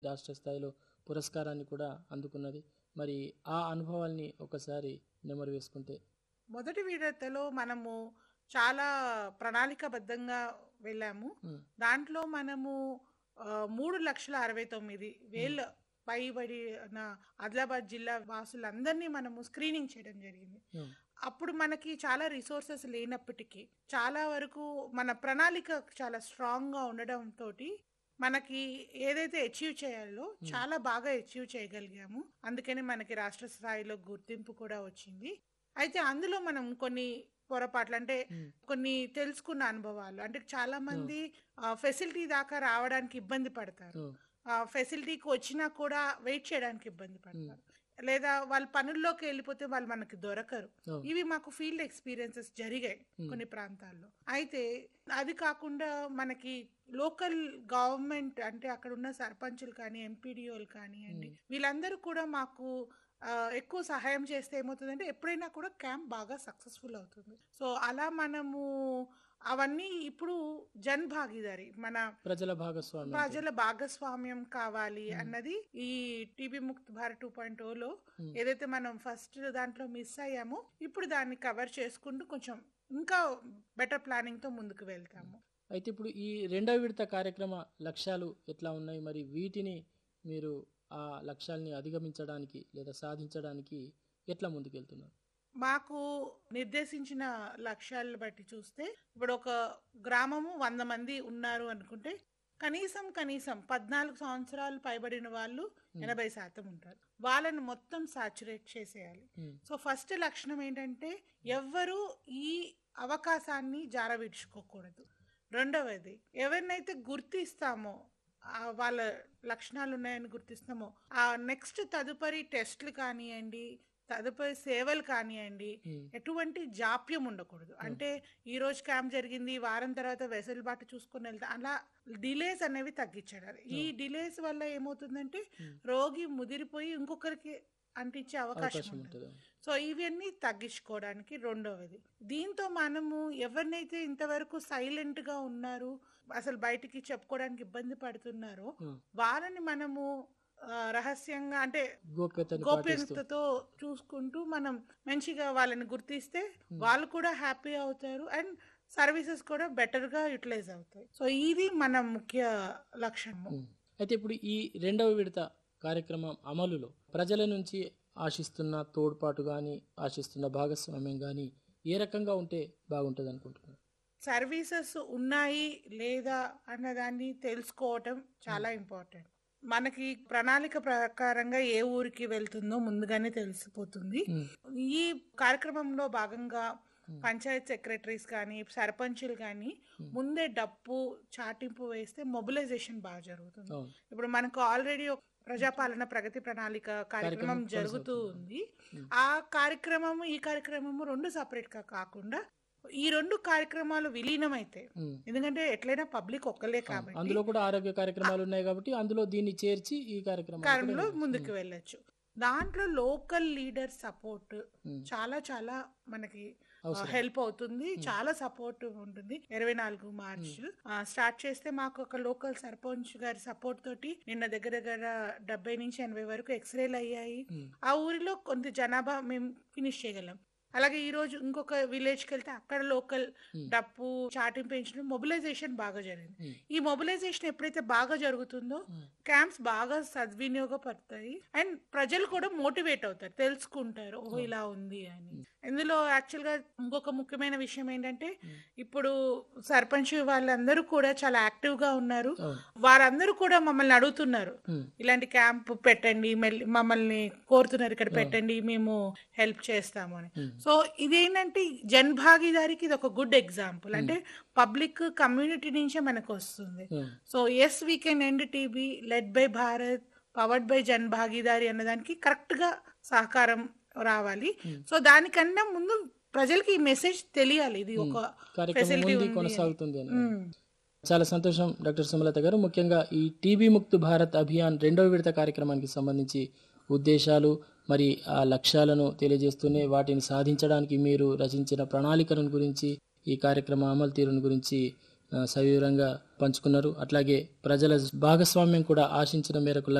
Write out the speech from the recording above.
రాష్ట్ర స్థాయిలో పురస్కారాన్ని కూడా అందుకున్నది మరి ఆ అనుభవాల్ని ఒకసారి నెమరు వేసుకుంటే మొదటి విడతలో మనము చాలా ప్రణాళికాబద్ధంగా వెళ్ళాము ఉమ్, దాంట్లో మనము ఆ, మూడు లక్షల అరవై తొమ్మిది వేల పైబడి నా ఆదిలాబాద్ జిల్లా వాసులందరినీ మనము స్క్రీనింగ్ చేయడం జరిగింది ఉమ్, అప్పుడు మనకి చాలా రిసోర్సెస్ లేనప్పటికీ చాలా వరకు మన ప్రణాళిక చాలా స్ట్రాంగ్ గా ఉండడం తోటి మనకి ఏదైతే అచీవ్ చేయాలో చాలా బాగా అచీవ్ చేయగలిగాము అందుకని మనకి రాష్ట్ర స్థాయిలో గుర్తింపు కూడా వచ్చింది అయితే అందులో మనం కొన్ని పొరపాట్లు అంటే ఉమ్, కొన్ని తెలుసుకున్న అనుభవాలు అంటే చాలా మంది ఫెసిలిటీ దాకా రావడానికి ఇబ్బంది పడతారు ఉమ్, ఆ ఫెసిలిటీకి వచ్చినా కూడా వెయిట్ చేయడానికి ఇబ్బంది పడతారు లేదా వాళ్ళ పనుల్లోకి వెళ్ళిపోతే వాళ్ళు మనకి దొరకరు ఉమ్, ఇవి మాకు ఫీల్డ్ ఎక్స్పీరియన్సెస్ జరిగాయి Hmm. కొన్ని ప్రాంతాల్లో అయితే అది కాకుండా మనకి లోకల్ గవర్నమెంట్ అంటే అక్కడ ఉన్న సర్పంచులు కానీ ఎంపీడీఓలు కానివ్వండి Hmm. వీళ్ళందరూ కూడా మాకు ఆ, ఎక్కువ సహాయం చేస్తే ఏమవుతుందంటే ఎప్పుడైనా కూడా క్యాంప్ బాగా సక్సెస్ఫుల్ అవుతుంది సో అలా మనము అవన్నీ ఇప్పుడు జన్ భాగీదారి మన ప్రజల భాగస్వామ్యం ప్రజల భాగస్వామ్యం కావాలి అన్నది ఈ TB Mukt Bharat two point లో Hmm. ఏదైతే మనం ఫస్ట్ దాంట్లో మిస్ అయ్యామో ఇప్పుడు దాన్ని కవర్ చేసుకుంటూ కొంచెం ఇంకా బెటర్ ప్లానింగ్ తో ముందుకు వెళ్తాము అయితే ఇప్పుడు ఈ రెండవ విడత కార్యక్రమ లక్ష్యాలు ఎట్లా ఉన్నాయి మరి వీటిని మీరు ఆ లక్ష్యాల్ని అధిగమించడానికి లేదా సాధించడానికి ఎట్లా ముందుకెళ్తున్నారు మాకు నిర్దేశించిన లక్ష్యాలను బట్టి చూస్తే ఇప్పుడు ఒక గ్రామము వంద మంది ఉన్నారు అనుకుంటే కనీసం కనీసం పద్నాలుగు సంవత్సరాలు పైబడిన వాళ్ళు ఎనభై శాతం ఉంటారు వాళ్ళని మొత్తం సాచురేట్ చేసేయాలి ఉమ్, సో ఫస్ట్ లక్షణం ఏంటంటే ఎవ్వరూ ఈ అవకాశాన్ని జారవిడ్చుకోకూడదు రెండవది ఎవరినైతే గుర్తిస్తామో ఆ వాళ్ళ లక్షణాలు ఉన్నాయని గుర్తిస్తామో ఆ నెక్స్ట్ తదుపరి టెస్ట్లు కానివ్వండి తదుపరి సేవలు కానివ్వండి ఉమ్, ఎటువంటి జాప్యం ఉండకూడదు అంటే ఈ రోజు క్యాంప్ జరిగింది వారం తర్వాత వెసులుబాటు చూసుకుని వెళ్తా అలా డిలేస్ అనేవి తగ్గించాలి ఈ డిలేస్ వల్ల ఏమవుతుందంటే Hmm. రోగి ముదిరిపోయి ఇంకొకరికి అంటించే అవకాశం అవకాశం ఉంటుంది ఉంటుంది సో ఇవన్నీ తగ్గించుకోవడానికి రెండవది దీంతో మనము ఎవరినైతే ఇంతవరకు సైలెంట్ గా ఉన్నారు అసలు బయటికి చెప్పుకోవడానికి ఇబ్బంది పడుతున్నారో ఉమ్, వాళ్ళని మనము ఆ, రహస్యంగా అంటే గోప్యతని పాటిస్తూ గోప్యతతో చూసుకుంటూ మనం మంచిగా వాళ్ళని గుర్తిస్తే వాళ్ళు కూడా హ్యాపీ అవుతారు అండ్ సర్వీసెస్ కూడా బెటర్ గా యూటిలైజ్ అవుతాయి సో ఇది మన ముఖ్య లక్ష్యము ఉమ్. అయితే ఇప్పుడు ఈ రెండవ విడత కార్యక్రమం అమలులో ప్రజల నుంచి ఆశిస్తున్న తోడ్పాటు కానీ ఆశిస్తున్న భాగస్వామ్యం కానీ ఏ రకంగా ఉంటే బాగుంటుంది అనుకుంటున్నారు సర్వీసెస్ ఉన్నాయి లేదా అన్నదాన్ని తెలుసుకోవటం చాలా ఇంపార్టెంట్ మనకి ప్రణాళిక ప్రకారంగా ఏ ఊరికి వెళ్తుందో ముందుగానే తెలిసిపోతుంది ఉమ్, ఈ కార్యక్రమంలో భాగంగా పంచాయత్ సెక్రటరీస్ కానీ సర్పంచులు కానీ ముందే డప్పు చాటింపు వేస్తే మొబిలైజేషన్ బాగా జరుగుతుంది అవును ఇప్పుడు మనకు ఆల్రెడీ ఒక ప్రజాపాలన ప్రగతి ప్రణాళిక కార్యక్రమం కార్యక్రమం జరుగుతూ కొనసాగుతుంది. ఉంది ఆ కార్యక్రమము ఈ కార్యక్రమము రెండు సపరేట్ గా కాకుండా ఈ రెండు కార్యక్రమాలు విలీనమైతే ఉమ్. ఎందుకంటే ఎట్లయినా పబ్లిక్ ఒక్కలే కాబట్టి అందులో కూడా ఆరోగ్య కార్యక్రమాలు ఉన్నాయి కాబట్టి అందులో దీన్ని చేర్చి ఈ కార్యక్రమం కాలంలో ముందుకు వెళ్ళొచ్చు దాంట్లో లోకల్ లీడర్ సపోర్ట్ ఉమ్. చాలా చాలా మనకి అవసరం. హెల్ప్ అవుతుంది చాలా సపోర్ట్ ఉంటుంది ఇరవై నాలుగు మార్చ్ స్టార్ట్ చేస్తే మాకు ఒక లోకల్ సర్పంచ్ గారి సపోర్ట్ తోటి నిన్న దగ్గర దగ్గర డెబ్బై నుంచి ఎనభై వరకు ఎక్స్రేలు అయ్యాయి ఉమ్. ఆ ఊరిలో కొంత జనాభా మేము ఫినిష్ చేయగలం అలాగే ఈ రోజు ఇంకొక విలేజ్ కి వెళ్తే అక్కడ లోకల్ డప్పు చాటింపు పెంచడం మొబిలైజేషన్ బాగా జరిగింది ఉమ్. ఈ మొబిలైజేషన్ ఎప్పుడైతే బాగా జరుగుతుందో ఉమ్. క్యాంప్స్ బాగా సద్వినియోగపడతాయి అండ్ ప్రజలు కూడా మోటివేట్ అవుతారు తెలుసుకుంటారు ఓహో ఇలా ఉంది అని ఇందులో యాక్చువల్ గా ఇంకొక ముఖ్యమైన విషయం ఏంటంటే ఇప్పుడు సర్పంచ్ వాళ్ళందరూ కూడా చాలా యాక్టివ్ గా ఉన్నారు అవును. వారందరూ కూడా మమ్మల్ని అడుగుతున్నారు ఉమ్. ఇలాంటి క్యాంప్ పెట్టండి మెల్లి- మమ్మల్ని కోరుతున్నారు ఇక్కడ పెట్టండి మేము హెల్ప్ చేస్తాము అని ఉమ్. సో ఇదేంటంటే జన్ భాగీదారికి ఇది ఒక గుడ్ ఎగ్జాంపుల్ అంటే పబ్లిక్ కమ్యూనిటీ నుంచే మనకు వస్తుంది um. So yes we can end TB led by Bharat powered by Jan Bhagidari అన్నదానికి కరెక్ట్ గా సహకారం రావాలి సో దానికన్నా ముందు ప్రజలకి ఈ మెసేజ్ తెలియాలి ఇది ఒక కార్యక్రమం ఫెసిలిటీ ఉంది ఉంది కొనసాగుతుంది అని ఉమ్. చాలా సంతోషం డాక్టర్ సుమలత గారు ముఖ్యంగా ఈ టీబీ ముక్త్ భారత్ అభియాన్ రెండవ విడత కార్యక్రమానికి సంబంధించి ఉద్దేశాలు మరి ఆ లక్ష్యాలను తెలియజేస్తూనే వాటిని సాధించడానికి మీరు రచించిన ప్రణాళికలను గురించి ఈ కార్యక్రమ అమలు తీరును గురించి ఆ, సవివరంగా పంచుకున్నారు అట్లాగే ప్రజల భాగస్వామ్యం కూడా ఆశించిన మేరకు